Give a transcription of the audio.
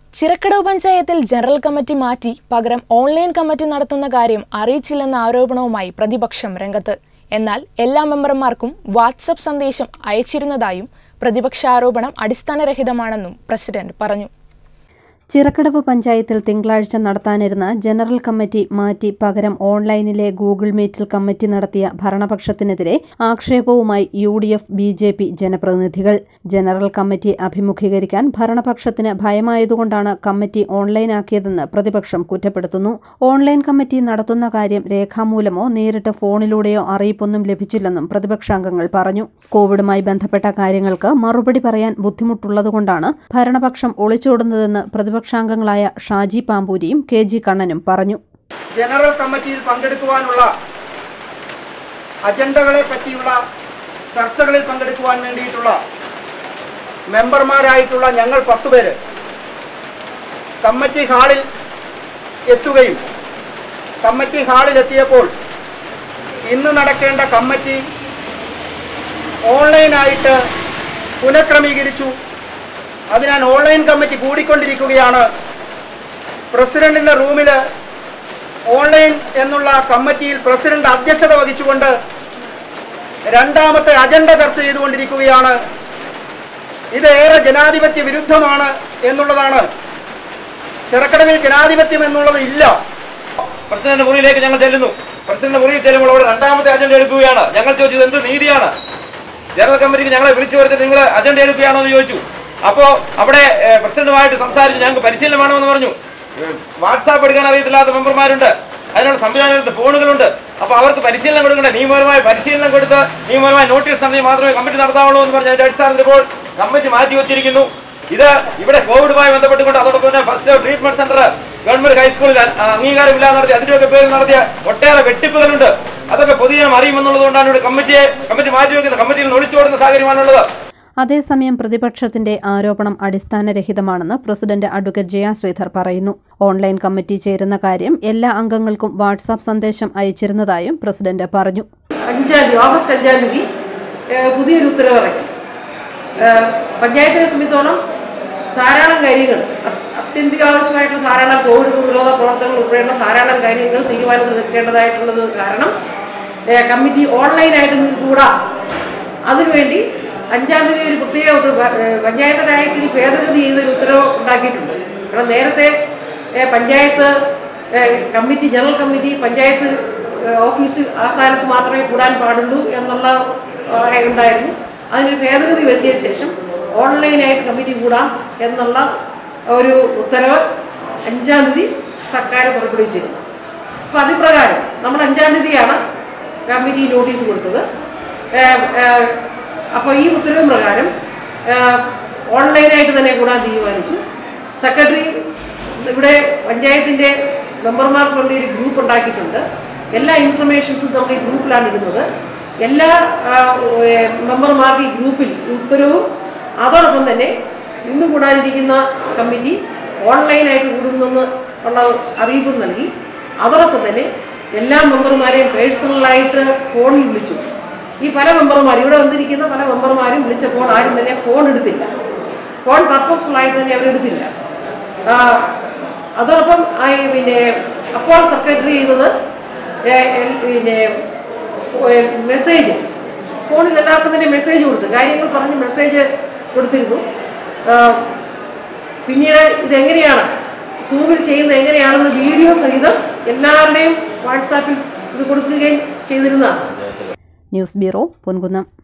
ചിറക്കടവ് പഞ്ചായത്തിൽ general committee മാറ്റി പകരം ഓൺലൈൻ കമ്മിറ്റി നടത്തുന്ന കാര്യം അറിയിച്ചില്ലെന്ന ആരോപണവുമായി പ്രതിപക്ഷം രംഗത്ത് എന്നാൽ എല്ലാ മെമ്പർമാർക്കും വാട്സപ്പ് സന്ദേശം അയച്ചിരുന്നതായും പ്രതിപക്ഷ ആരോപണം അടിസ്ഥാനരഹിതമാണെന്നും പ്രസിഡന്റ് പറഞ്ഞു ചിറക്കടവ് പഞ്ചായത്തിൽ തിങ്കളാഴ്ച നടത്താനിരുന്ന ജനറൽ കമ്മിറ്റി മാറ്റി പകരം ഓൺലൈനിലെ ഗൂഗിൾ മീറ്റിൽ കമ്മിറ്റി നടത്തിയ ഭരണപക്ഷത്തിനെതിരെ ആക്ഷേപവുമായി U D F B J P ജനപ്രതിനിധികൾ ജനറൽ കമ്മിറ്റി അഭിമുഖീകരിക്കാൻ ഭരണപക്ഷത്തിന് ഭയമായതുകൊണ്ടാണ് കമ്മിറ്റി ഓൺലൈനാക്കിയതെന്ന് പ്രതിപക്ഷം കുറ്റപ്പെടുത്തുന്നു ഓൺലൈൻ കമ്മിറ്റി നടത്തുന്ന കാര്യം രേഖാമൂലമോ നേരിട്ട് ഫോണിലൂടെയോ അറിയിപ്പൊന്നും ലഭിച്ചില്ലെന്നും പ്രതിപക്ഷാംഗങ്ങൾ പറഞ്ഞു കോവിഡുമായി ബന്ധപ്പെട്ട കാര്യങ്ങൾക്ക് മറുപടി പറയാൻ ബുദ്ധിമുട്ടുള്ളതുകൊണ്ടാണ് ഭരണപക്ഷം ഒളിച്ചോടുന്നതെന്ന് പ്രതിപക്ഷാംഗങ്ങളായ ഷാജി പാമ്പൂരിയും കെ ജി കണ്ണനും പറഞ്ഞു ജനറൽ കമ്മിറ്റിയിൽ പങ്കെടുക്കുവാനുള്ള അജണ്ടകളെ പറ്റിയുള്ള ചർച്ചകളിൽ പങ്കെടുക്കുവാൻ വേണ്ടിയിട്ടുള്ള മെമ്പർമാരായിട്ടുള്ള ഞങ്ങൾ പത്തുപേര് കമ്മിറ്റി ഹാളിൽ എത്തുകയും കമ്മിറ്റി ഹാളിൽ എത്തിയപ്പോൾ ഇന്ന് നടക്കേണ്ട കമ്മിറ്റി ഓൺലൈനായിട്ട് പുനഃക്രമീകരിച്ചു അതിനാൽ ഓൺലൈൻ കമ്മിറ്റി കൂടിക്കൊണ്ടിരിക്കുകയാണ് പ്രസിഡന്റിന്റെ റൂമിൽ ഓൺലൈൻ എന്നുള്ള കമ്മിറ്റിയിൽ പ്രസിഡന്റ് അധ്യക്ഷത വഹിച്ചുകൊണ്ട് രണ്ടാമത്തെ അജണ്ട ചർച്ച ചെയ്തുകൊണ്ടിരിക്കുകയാണ് ഇത് ഏറെ ജനാധിപത്യ വിരുദ്ധമാണ് എന്നുള്ളതാണ് ചെറുക്കടവിൽ ജനാധിപത്യം എന്നുള്ളത് ഇല്ല പ്രസിഡന്റ് മുറിയിലേക്ക് ഞങ്ങൾ ചെല്ലുന്നു പ്രസിഡന്റ് മുറിയിൽ ചെല്ലുമ്പോൾ അവിടെ രണ്ടാമത്തെ അജണ്ട എടുക്കുകയാണ് ഞങ്ങൾ ചോദിച്ചത് എന്ത് നീതിയാണ് ജനറൽ കമ്മിറ്റിക്ക് ഞങ്ങളെ വിളിച്ചു വരുത്തി നിങ്ങൾ അജണ്ട എടുക്കുകയാണോ എന്ന് ചോദിച്ചു അപ്പോൾ അവിടെ ഏഹ്, പ്രസിഡന്റുമായിട്ട് സംസാരിച്ച് ഞങ്ങൾക്ക് പരിശീലനം വേണമെന്ന് പറഞ്ഞു ഏഹ്, വാട്സാപ്പ് എടുക്കാൻ അറിയത്തില്ലാത്ത മെമ്പർമാരുണ്ട് അതിനുള്ള സംവിധാനത്തിൽ ഫോണുകളുണ്ട് അപ്പോൾ അവർക്ക് പരിശീലനം കൊടുക്കണ്ടേ നിയമപരമായ പരിശീലനം കൊടുത്ത് നിയമപരമായ നോട്ടീസ് നൽകി മാത്രമേ കമ്മിറ്റി നടത്താവുള്ളൂ എന്ന് പറഞ്ഞ് അതിന്റെ അടിസ്ഥാനത്തിൽ ഇപ്പോൾ കമ്മിറ്റി മാറ്റി വച്ചിരിക്കുന്നു ഇത് ഇവിടെ കോവിഡുമായി ബന്ധപ്പെട്ടുകൊണ്ട് അതോടൊപ്പം തന്നെ ഫസ്റ്റ് ട്രീറ്റ്മെന്റ് സെന്റർ ഗവൺമെന്റ് ഹൈസ്കൂളിൽ അ- അംഗീകാരമില്ലാതെ നടത്തി അതിന്റെയൊക്കെ പേരിൽ നടത്തിയ ഒട്ടേറെ വെട്ടിപ്പുകളുണ്ട് അതൊക്കെ പൊതുജനം അറിയുമെന്നുള്ളതുകൊണ്ടാണ് ഇവിടെ കമ്മിറ്റിയെ കമ്മിറ്റി മാറ്റി വെക്കുന്നത് കമ്മിറ്റിയിൽ നിന്ന് ഒളിച്ചോടുന്ന സാഹചര്യമാണുള്ളത് അതേസമയം പ്രതിപക്ഷത്തിന്റെ ആരോപണം അടിസ്ഥാനരഹിതമാണെന്ന് പ്രസിഡന്റ് അഡ്വക്കേറ്റ് ജയ ശ്രീധർ പറയുന്നു ഓൺലൈൻ കമ്മിറ്റി ചേരുന്ന കാര്യം എല്ലാ അംഗങ്ങൾക്കും വാട്സാപ്പ് സന്ദേശം അയച്ചിരുന്നതായും പ്രസിഡന്റ് പറഞ്ഞു അഞ്ചാം തീയതി ഓഗസ്റ്റ് അഞ്ചാം തീയതി ഏഹ് പുതിയൊരു ഉത്തരവ് ഇറങ്ങി ഏഹ് പഞ്ചായത്തിനെ സംബന്ധിച്ചോളം ധാരാളം കാര്യങ്ങൾ അത്- അത്യന്തികാവശ്യമായിട്ടുള്ള ധാരാളം കോവിഡ് പ്രതിരോധ പ്രവർത്തനങ്ങൾ ഉൾപ്പെടെയുള്ള ധാരാളം കാര്യങ്ങൾ തീരുമാനം എടുക്കേണ്ടതായിട്ടുള്ളത് കാരണം ഏഹ് കമ്മിറ്റി ഓൺലൈനായിട്ട് നിങ്ങൾക്ക് കൂടാ അതിനുവേണ്ടി അഞ്ചാം തീയതി ഒരു പ്രത്യേക ഒരു പ- ഏഹ് പഞ്ചായത്ത് രായത്തിൽ ഭേദഗതി ചെയ്തൊരു ഉത്തരവ് ഉണ്ടാക്കിയിട്ടുണ്ട് കാരണം നേരത്തെ ഏഹ് പഞ്ചായത്ത് ഏഹ് കമ്മിറ്റി ജനറൽ കമ്മിറ്റി പഞ്ചായത്ത് ഏഹ് ഓഫീസ് ആസ്ഥാനത്ത് മാത്രമേ കൂടാൻ പാടുള്ളൂ എന്നുള്ള ഏഹ് ഉണ്ടായിരുന്നു അതിന് ഭേദഗതി വരുത്തിയതിന് ശേഷം ഓൺലൈനായിട്ട് കമ്മിറ്റി കൂടാം എന്നുള്ള ഒരു ഉത്തരവ് അഞ്ചാം തീയതി സർക്കാർ പുറപ്പെടുവിച്ചിരുന്നു അപ്പോൾ അതിപ്രകാരം നമ്മൾ അഞ്ചാം തീയതിയാണ് കമ്മിറ്റി നോട്ടീസ് കൊടുത്തത് അപ്പോൾ ഈ ഉത്തരവ് പ്രകാരം ഏഹ് ഓൺലൈനായിട്ട് തന്നെ കൂടാൻ തീരുമാനിച്ചു സെക്രട്ടറി ഇവിടെ പഞ്ചായത്തിൻ്റെ മെമ്പർമാർക്ക് വേണ്ടി ഒരു ഗ്രൂപ്പ് ഉണ്ടാക്കിയിട്ടുണ്ട് എല്ലാ ഇൻഫർമേഷൻസും നമ്മൾ ഈ ഗ്രൂപ്പിലാണ് ഇടുന്നത് എല്ലാ ആ, ഏഹ് മെമ്പർമാർക്ക് ഈ ഗ്രൂപ്പിൽ ഈ ഉത്തരവും അതോടൊപ്പം തന്നെ ഇന്ന് കൂടാനിരിക്കുന്ന കമ്മിറ്റി ഓൺലൈനായിട്ട് കൂടുന്നെന്ന് ഉള്ള അറിയിപ്പ് നൽകി അതോടൊപ്പം തന്നെ എല്ലാ മെമ്പർമാരെയും പേഴ്സണലായിട്ട് ഫോണിൽ വിളിച്ചു ഈ പല മെമ്പർമാരും ഇവിടെ വന്നിരിക്കുന്ന പല മെമ്പർമാരും വിളിച്ചപ്പോൾ ആരും തന്നെ ഫോൺ എടുത്തില്ല ഫോൺ പർപ്പസ്ഫുൾ ആയിട്ട് തന്നെ അവരെടുത്തില്ല ആ, അതോടൊപ്പം ആ ഈ പിന്നെ അപ്പോൾ സെക്രട്ടറി ചെയ്തത് ഏ, എൽ- പിന്നെ മെസ്സേജ് ഫോണിൽ എല്ലാവർക്കും തന്നെ മെസ്സേജ് കൊടുത്തു കാര്യങ്ങൾ പറഞ്ഞ് മെസ്സേജ് കൊടുത്തിരുന്നു ആ, പിന്നീട് ഇതെങ്ങനെയാണ് സൂമിൽ ചെയ്യുന്നത് എങ്ങനെയാണെന്ന് വീഡിയോ സഹിതം എല്ലാവരുടെയും വാട്സാപ്പിൽ ഇത് കൊടുക്കുകയും ചെയ്തിരുന്നതാണ് ന്യൂസ് ബ്യൂറോ പൊൻകുന്നം